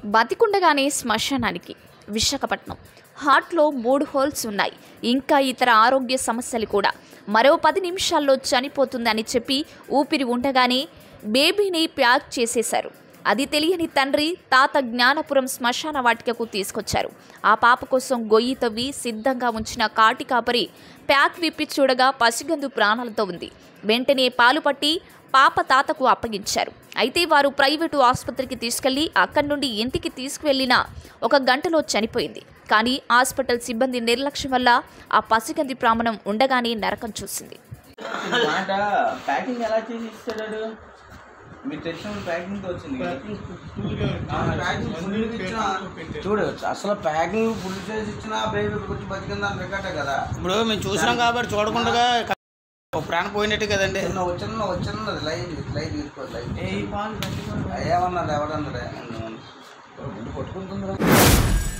బతికుండగానే శ్మశానానికి విశాఖపట్నం హార్ట్లో మూడు హోల్స్ ఉన్నాయి ఇంకా ఇతర ఆరోగ్య సమస్యలు కూడా మరో పది నిమిషాల్లో చనిపోతుందని చెప్పి ఊపిరి ఉండగానే బేబీని ప్యాక్ చేసేశారు అది తెలియని తండ్రి తాత జ్ఞానపురం శ్మశాన వాటికకు తీసుకొచ్చారు ఆ పాప కోసం గొయ్యి తవ్వి సిద్ధంగా ఉంచిన కాటి కాపరి ప్యాక్ విప్పి చూడగా పసిగందు ప్రాణాలతో ఉంది వెంటనే పాలు పట్టి పాప తాతకు అప్పగించారు అయితే వారు ప్రైవేటు ఆసుపత్రికి తీసుకెళ్లి అక్కడి నుండి ఇంటికి తీసుకువెళ్లిన ఒక గంటలో చనిపోయింది కానీ హాస్పిటల్ సిబ్బంది నిర్లక్ష్యం వల్ల ఆ పసిగంది ప్రాణం ఉండగానే నరకం చూసింది మాట ప్యాకింగ్ ఎలా చేసి ఇస్తాడు మీరు తెచ్చిన ప్యాకింగ్ తో వచ్చింది కదా. ప్యాకింగ్ ఫుల్ ఇచ్చిన చూడు అసలు ప్యాకింగ్ ఫుల్ చేసి ఇచ్చిన బేబీ వచ్చి బతికిందని రికార్డే కదా ఇప్పుడు మేము చూసినాం కాబట్టి చూడకుండా ఒక ప్రాణం పోయినట్టు కదండి చిన్న వచ్చిన వచ్చినది లైవ్ లైవ్ తీసుకో లైవ్ ఏ ఈ పాలు కట్టుకోండి. ఏమన్నది ఎవడన్నది పట్టుకుంటుందిరా